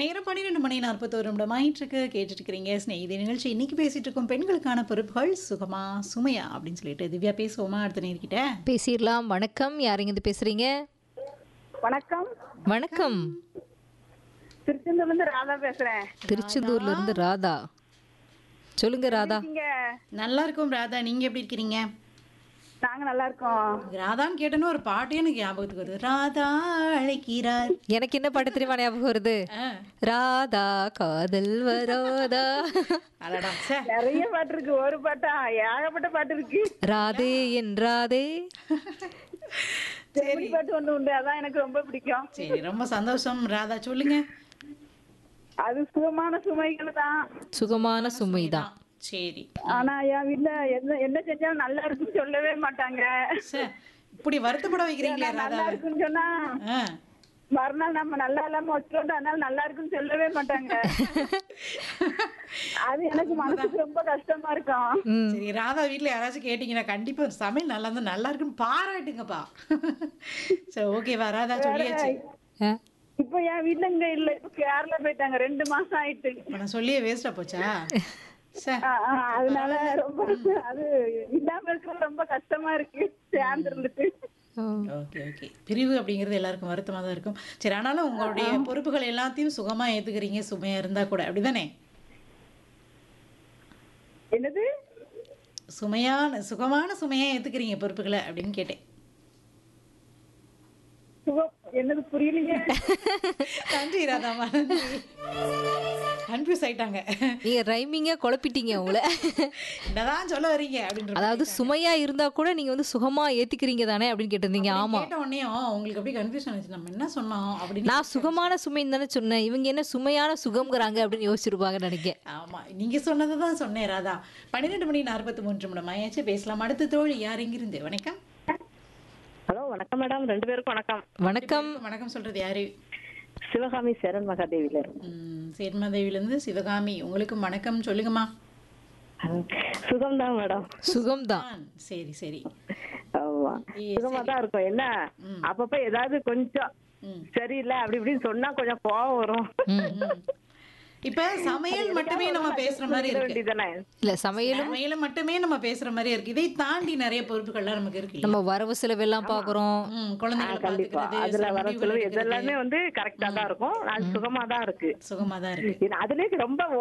நேரம் பன்னிரெண்டு மணி நாற்பத்தோரு நிமிடம் ஆயிட்டுருக்கு கேட்டுட்டு இருக்கிறீங்க ஸ்நேகிதி நிகழ்ச்சி இன்னைக்கு பேசிட்டு இருக்கோம் பெண்களுக்கான பொறுப்புகள் சுகமா சுமையா அப்படின்னு சொல்லிட்டு திவ்யா பேசுவோமா அடுத்த நேர்கிட்ட பேசிடலாம் வணக்கம் யாருங்க இது பேசுறீங்க வணக்கம் வணக்கம் திருச்செந்தூர்ல இருந்து ராதா பேசுறேன் திருச்செந்தூர்ல இருந்து ராதா சொல்லுங்க ராதா நீங்க நல்லா இருக்கும் ராதா நீங்க எப்படி இருக்கிறீங்க நாங்க நல்லா இருக்கோம் ராதான்னு கேட்டோன்னு ஒரு பாட்டே எனக்கு ஞாபகத்துக்கு வருது ராதா அழைக்கிறார் எனக்கு என்ன பாட்டு தெரியுமா ஞாபகம் வருது ஆ, ராதா காதல் வராதா அடடா சே நிறைய பாட்டு இருக்கு ஒரு பாட்டா ஏகப்பட்ட பாட்டு இருக்கு ராதே என் ராதே செம்மறி பாட்டு ஒண்ணு உண்டு அதான் எனக்கு ரொம்ப பிடிக்கும் சரி ரொம்ப சந்தோஷம் ராதா சொல்லுங்க அது சுகமான சுமைகள் தான் சுகமான சுமைதான் சரி ஆனா என் வீட்டுல என்ன என்ன செஞ்சாலும் நல்லா இருக்குன்னு சொல்லவே மாட்டாங்க சே இப்படி வருத்தப்பட வைக்கிறீங்களே நல்லா ராதா இருக்குன்னு சொன்னா ஆ மறுநாள் நம்ம நல்லா இல்லாம வச்சுட்டோம் அதனால நல்லா இருக்குன்னு சொல்லவே மாட்டாங்க அது எனக்கு மனசுக்கு ரொம்ப கஷ்டமா இருக்கும் ம் சரி ராதா வீட்ல யாராச்சும் கேட்டீங்கன்னா கண்டிப்பா சமையல் நல்லா இருந்தா நல்லா இருக்குன்னு பாராட்டுங்கப்பா சரி ஓகேவா ராதா சொல்லியாச்சு ஆ, இப்ப என் வீட்டுல இங்க இல்ல இப்ப கேரளா போயிட்டாங்க ரெண்டு மாசம் ஆயிட்டு இப்ப நான் சொல்லியே வேஸ்டா போச்சா சே ஆ, ஆ, அதனால ரொம்ப அது இல்லாம இருக்கிறது ரொம்ப கஷ்டமா இருக்கு சேர்ந்து இருந்துட்டு ஓ. ஓகே ஓகே பிரிவு அப்படிங்கிறது எல்லாருக்கும் வருத்தமாக தான் இருக்கும் சரி ஆனாலும் உங்களுடைய பொறுப்புகள் எல்லாத்தையும் சுகமா ஏத்துக்கிறீங்க சுமையா இருந்தா கூட அப்படிதானே என்னது சுமையான சுகமான சுமையா ஏத்துக்கிறீங்க பொறுப்புகளை அப்படின்னு கேட்டேன் சுகம் என்னது புரியலையே நன்றி ராதாமா நன்றி கன்ஃபியூஸ் ஆயிட்டாங்க நீங்க ரைமிங்கா குழப்பிட்டீங்க உங்களை என்னதான் சொல்ல வர்றீங்க அப்படின்ற அதாவது சுமையா இருந்தா கூட நீங்க வந்து சுகமா ஏத்துக்கிறீங்க தானே அப்படின்னு கேட்டிருந்தீங்க ஆமா கேட்ட உடனே உங்களுக்கு அப்படியே கன்ஃபியூஷன் ஆச்சு நம்ம என்ன சொன்னோம் அப்படின்னு நான் சுகமான சுமைன்னு தானே சொன்னேன் இவங்க என்ன சுமையான சுகம்ங்கிறாங்க அப்படின்னு யோசிச்சிருப்பாங்க நினைக்கிறேன் ஆமா நீங்க சொன்னதை தான் சொன்னேன் ராதா பன்னிரெண்டு மணி நாற்பத்தி மூன்று நிமிடம் ஆயாச்சு பேசலாம் அடுத்த தோழி யார் இங்கிருந்து வணக்கம் ஹலோ வணக்கம் மேடம் ரெண்டு பேருக்கும் வணக்கம் வணக்கம் வணக்கம் சொல்றது யாரு சிவகாமி சரண் மகாதேவில இருந்து ம், சேர்மாதேவிலேருந்து சிவகாமி உங்களுக்கும் வணக்கம் சொல்லுங்கம்மா சுகம்தான் மேடம் சுகம்தான் ஆ, சரி சரி ஆமா ஏ, சுகமா தான் இருக்கும் என்ன அப்பப்ப ஏதாவது கொஞ்சம் ம். சரியில்லை அப்படி இப்படின்னு சொன்னா கொஞ்சம் கோவம் வரும் ம். இப்ப சமையல் மட்டுமே நம்ம பேசுற மாதிரி இருக்கு வேண்டியதானே இல்ல சமையலும் சமையல மட்டுமே நம்ம பேசுற மாதிரி இருக்கு இதை தாண்டி நிறைய பொறுப்புகள்லாம் நமக்கு இருக்கு இல்லையா? நம்ம வரவு செலவெல்லாம் பாக்குறோம் ம், குழந்தைகளை கண்டிப்பா பாத்துக்கிறது அதுல சில வர முடிவுகள் செலவு எடுக்கிறது, இதெல்லாமே வந்து கரெக்டா தான் இருக்கும் அது சுகமா தான் இருக்கு சுகமா தான் இருக்கு அதுலயே ரொம்ப